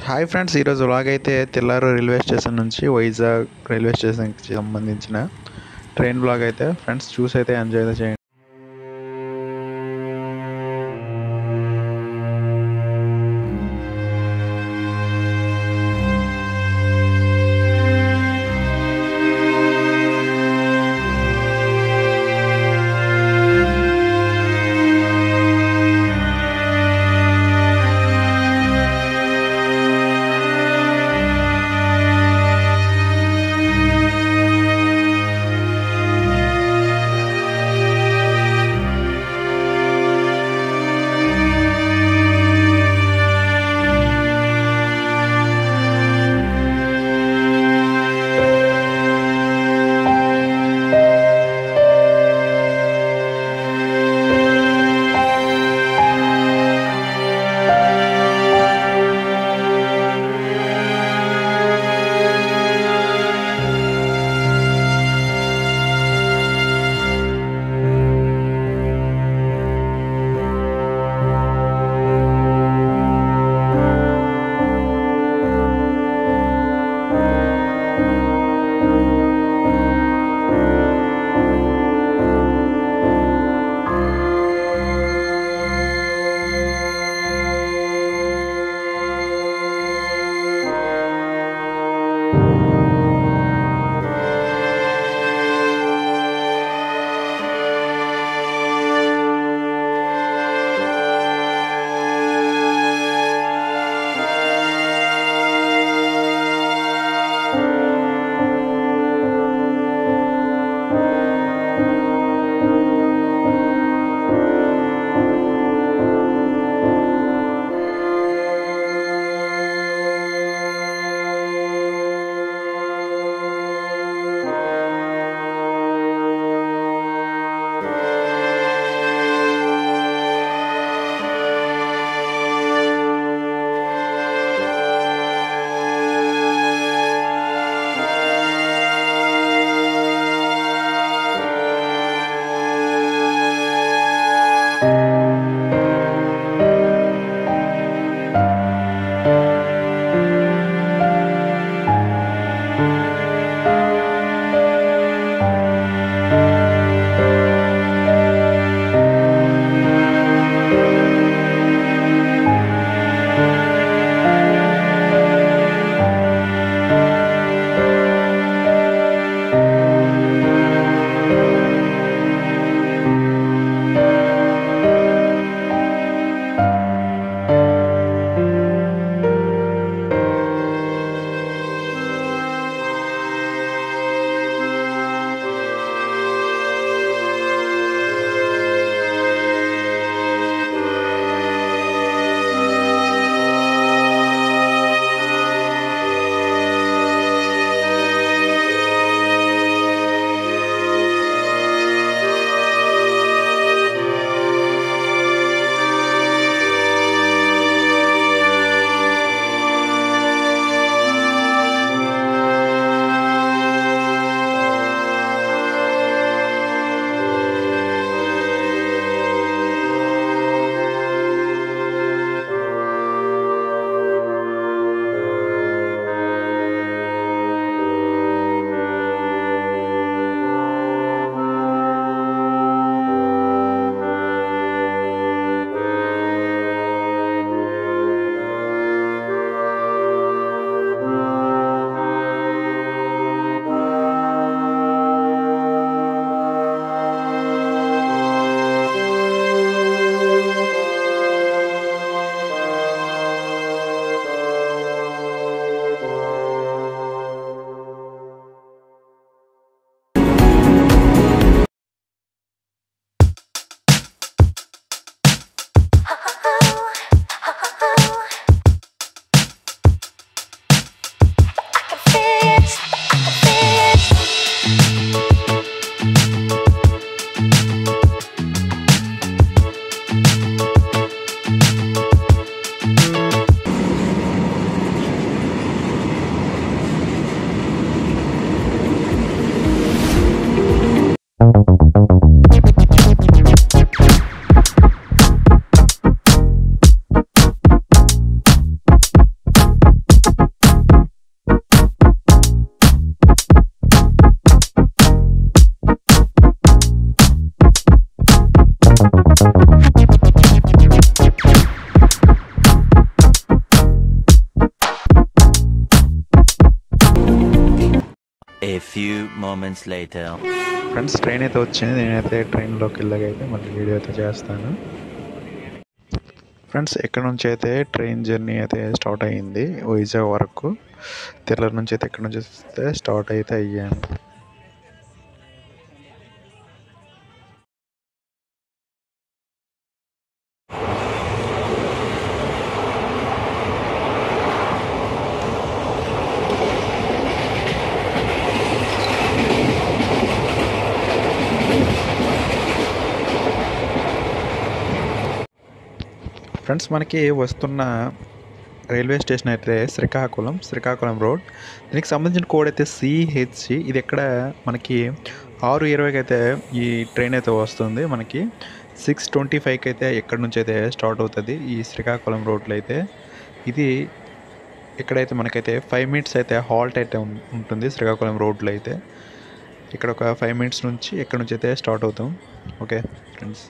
Hi friends ఈరోజు vlog అయితే తెల్లారు రైల్వే స్టేషన్ నుంచి వైజాగ్ రైల్వే స్టేషన్కి సంబంధించిన ట్రైన్ బ్లాగ్ అయితే ఫ్రెండ్స్ చూసి అయితే ఎంజాయ్ అయితే చేయండి few moments later. Friends train అయితే వచ్చింది నేనైతే ట్రైన్లోకి వెళ్ళాకైతే మళ్ళీ వీడియో అయితే చేస్తాను ఫ్రెండ్స్ ఇక్కడ నుంచి అయితే ట్రైన్ జర్నీ అయితే స్టార్ట్ అయ్యింది వైజాగ్ వరకు తెల్లూరు నుంచి అయితే ఇక్కడ నుంచి అయితే స్టార్ట్ అయితే అయ్యాను ఫ్రెండ్స్ మనకి వస్తున్న రైల్వే స్టేషన్ అయితే శ్రీకాకుళం శ్రీకాకుళం రోడ్ దీనికి సంబంధించిన కోడ్ అయితే సిహెచ్సి ఇది ఎక్కడ మనకి ఆరు ఇరవైకి అయితే ఈ ట్రైన్ అయితే వస్తుంది మనకి సిక్స్ ట్వంటీ ఫైవ్కి అయితే ఎక్కడి నుంచి అయితే స్టార్ట్ అవుతుంది ఈ శ్రీకాకుళం రోడ్లో అయితే ఇది ఇక్కడైతే మనకైతే ఫైవ్ మినిట్స్ అయితే హాల్ట్ అయితే ఉం- ఉంటుంది శ్రీకాకుళం రోడ్లో అయితే ఇక్కడ ఒక ఫైవ్ మినిట్స్ నుంచి ఎక్కడి నుంచి అయితే స్టార్ట్ అవుతాం ఓకే ఫ్రెండ్స్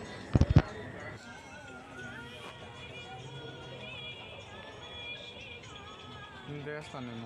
చేస్తాను నేను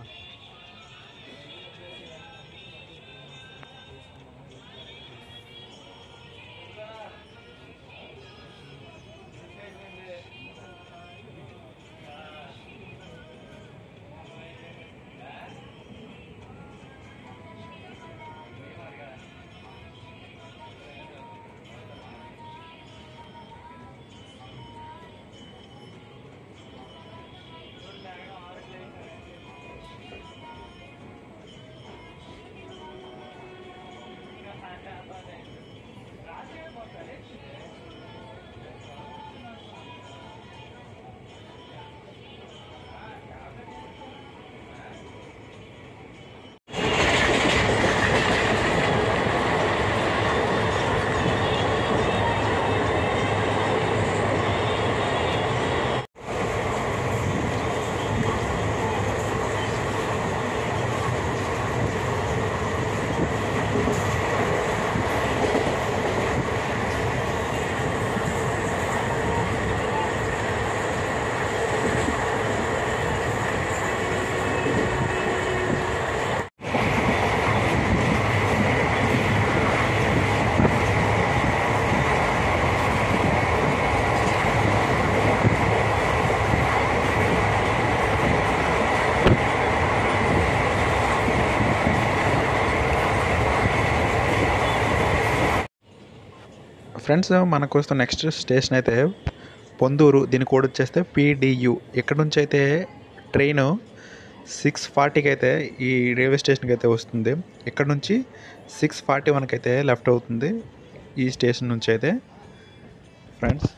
ఫ్రెండ్స్ మనకు వస్తున్న నెక్స్ట్ స్టేషన్ అయితే పొందూరు దీని కోడ్ వచ్చేస్తే పీడియు ఇక్కడ నుంచి అయితే ట్రైన్ సిక్స్ ఫార్టీకి అయితే ఈ రైల్వే స్టేషన్కి అయితే వస్తుంది ఇక్కడ నుంచి సిక్స్ ఫార్టీ వన్కి అయితే లెఫ్ట్ అవుతుంది ఈ స్టేషన్ నుంచి అయితే ఫ్రెండ్స్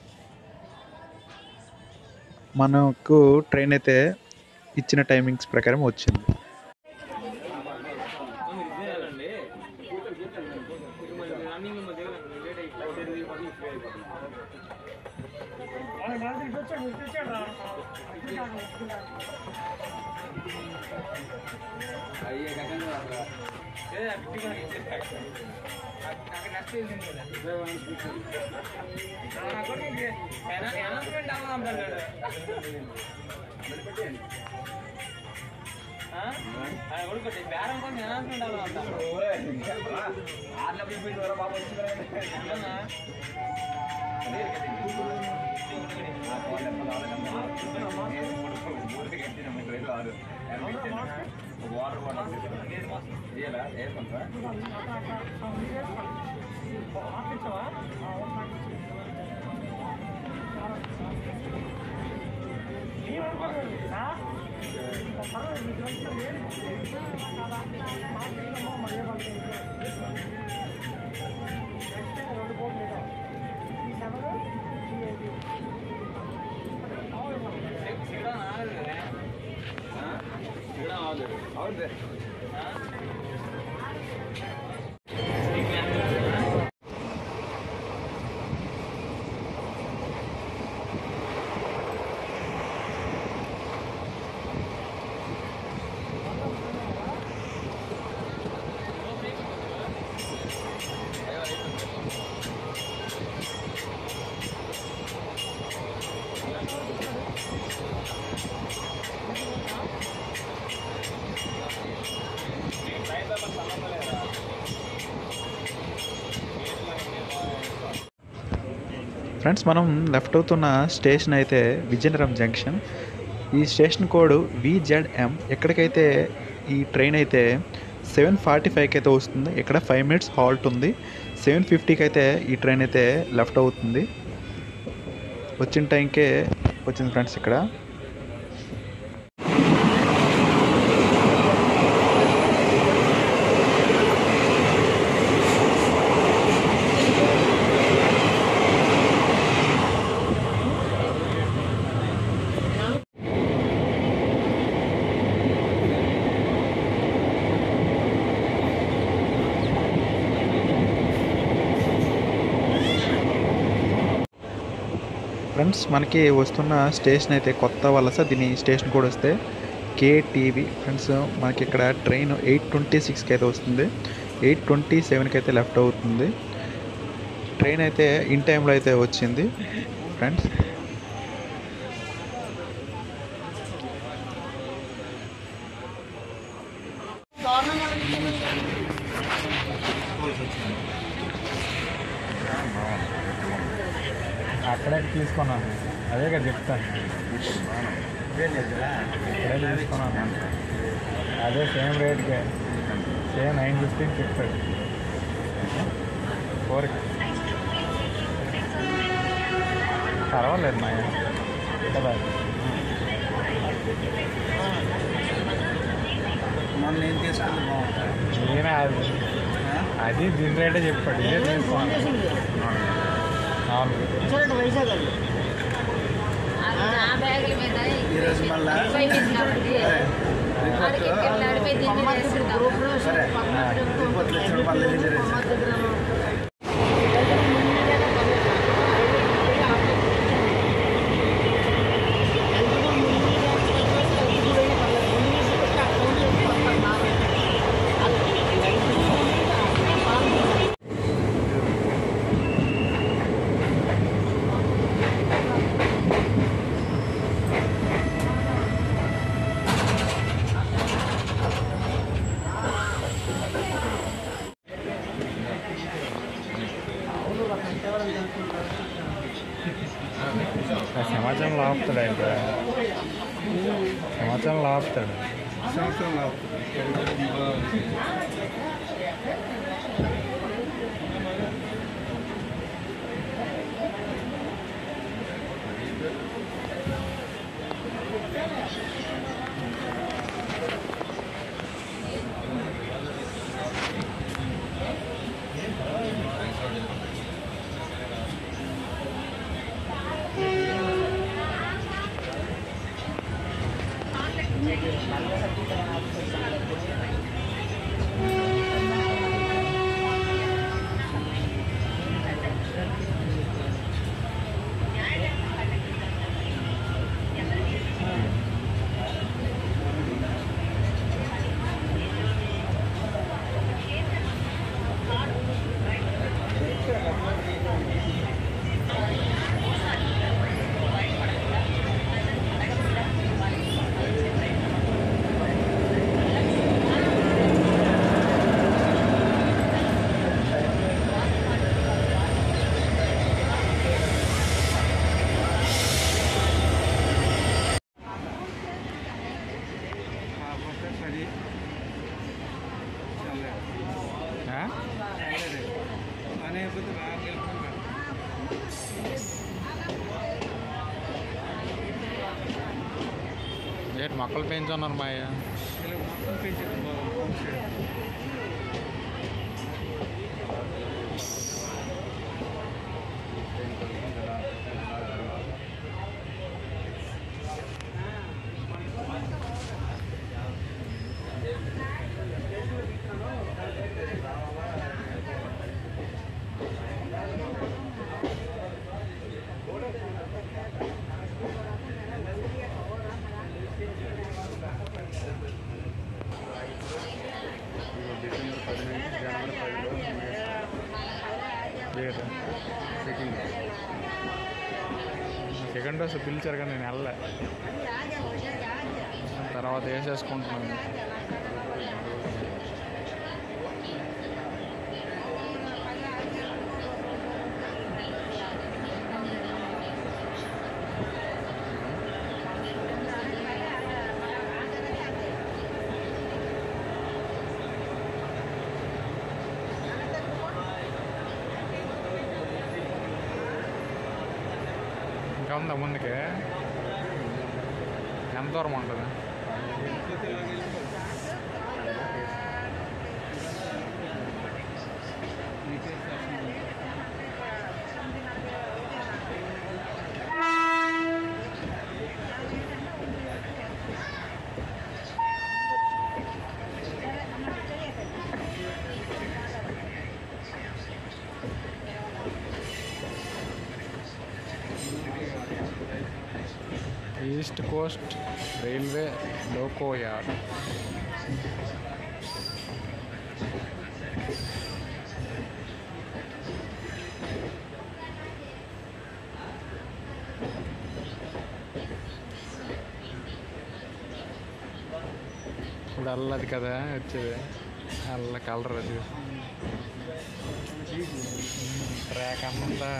మనకు ట్రైన్ అయితే ఇచ్చిన టైమింగ్స్ ప్రకారం వచ్చింది ఫ్రెండ్స్ మనం లెఫ్ట్ అవుతున్న స్టేషన్ అయితే విజయనగరం జంక్షన్ ఈ స్టేషన్ కోడ్ విజెడ్ఎం ఎక్కడికైతే ఈ ట్రైన్ అయితే సెవెన్ ఫార్టీ ఫైవ్కి అయితే వస్తుంది ఇక్కడ ఫైవ్ మినిట్స్ హాల్ట్ ఉంది సెవెన్ ఫిఫ్టీకి అయితే ఈ ట్రైన్ అయితే లెఫ్ట్ అవుతుంది వచ్చిన టైంకే వచ్చింది ఫ్రెండ్స్ ఇక్కడ ఫ్రెండ్స్ మనకి వస్తున్న స్టేషన్ అయితే కొత్త వలస దీని స్టేషన్ కూడా వస్తే కేటీవీ ఫ్రెండ్స్ మనకి ఇక్కడ ట్రైన్ ఎయిట్ ట్వంటీ సిక్స్కి అయితే వస్తుంది ఎయిట్ ట్వంటీ సెవెన్కి అయితే లెఫ్ట్ అవుతుంది ట్రైన్ అయితే ఇన్ టైంలో అయితే వచ్చింది ఫ్రెండ్స్ అక్కడే తీసుకున్నాను అదే కదా చెప్తాను ఇక్కడే తీసుకున్నాను అదే సేమ్ రేట్కే సేమ్ నైన్ ఫిఫ్టీకి చెప్పాడు ఫోర్కి పర్వాలేదు మా కదా మొన్న ఏం తీసుకుంది బాగుంటుంది నేనే అది అది దీని రేటే చెప్పాడు ఇదే తీసుకున్నాను అవును చూడండి వైజాగ్ అండి ఆ బ్యాగుల మీద ఈరోజు మళ్ళా అయిపోయింది కాబట్టి వాడికి ఎక్కడ నడిపి దీన్ని చేస్తుంటాం గ్రూప్లో సరే రిపోర్ట్లు ఇచ్చిన మళ్ళీ రిజర్వేషన్ ఆ సమాచారం లాపుతాడు ఆయన సమాచారం లాపుతాడు సంవత్సరంలో పది ఆ? అనేకపోతే బాగా గెలుపుకుంటారు ఏంటి మొక్కలు పెంచున్నారు మా అయ్య ఇలా మొత్తం పెంచేది బాగుంది సెకండ్ డోస్ పిలిచారు కానీ నేను వెళ్ళలే తర్వాత వేసేసుకుంటున్నాను ఉందా ముందుకి ఎంత దూరం ఉంటుంది East Coast Railway loco yard ఇప్పుడు అల్లది కదా వచ్చేది అల్ల కలర్ అది ట్రాక్ అంతా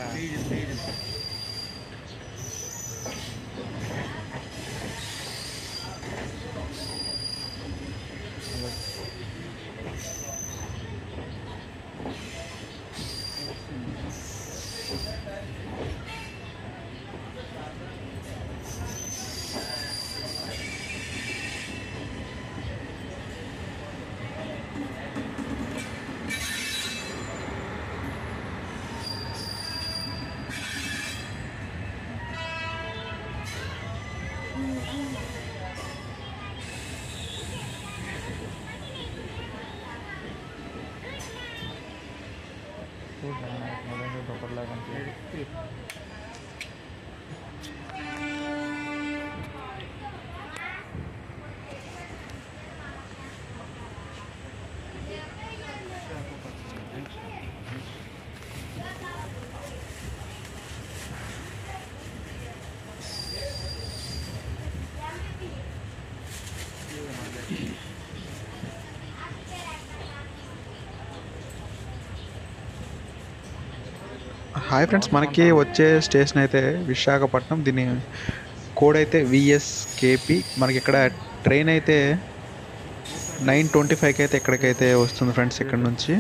హాయ్ ఫ్రెండ్స్ మనకి వచ్చే స్టేషన్ అయితే విశాఖపట్నం దీని కోడ్ అయితే విఎస్కేపి మనకి ఇక్కడ ట్రైన్ అయితే నైన్ ట్వంటీ ఫైవ్కి అయితే ఇక్కడికైతే వస్తుంది ఫ్రెండ్స్ ఇక్కడ నుంచి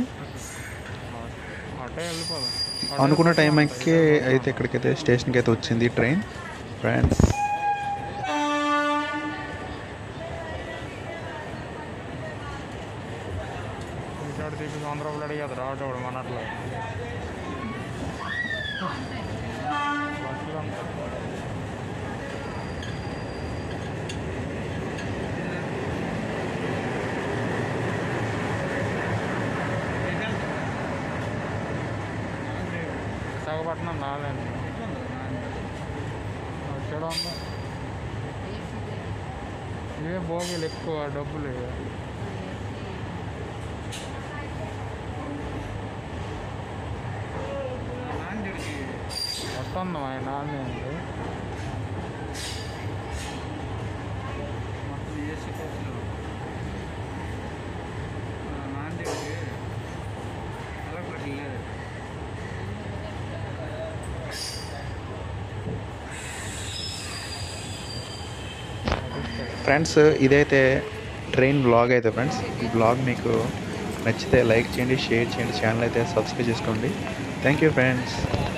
అటే వెళ్ళిపోదాం అనుకున్న టైంకి అయితే ఇక్కడికైతే స్టేషన్కి అయితే వచ్చింది ఈ ట్రైన్ ఫ్రెండ్స్ ఇంకోటి తీపి వంద రూపాయలు అడిగేది రావటోడు మన అట్లా బస్సులు అంతా విశాఖపట్నం రాలేదు వచ్చాడు ఉందా ఇవే భోగిలు ఎక్కువ డబ్బులు ఇవే. నాందేడికి వస్తుంది మా నాన్న మొత్తం ఏసీ కోచ్లు నాందేడికి అలగొట్టి లేదు ఫ్రెండ్స్ ఇదైతే ట్రైన్ బ్లాగ్ అయితే ఫ్రెండ్స్ ఈ బ్లాగ్ మీకు నచ్చితే లైక్ చేయండి షేర్ చేయండి ఛానల్ అయితే సబ్స్క్రైబ్ చేసుకోండి థ్యాంక్ యూ ఫ్రెండ్స్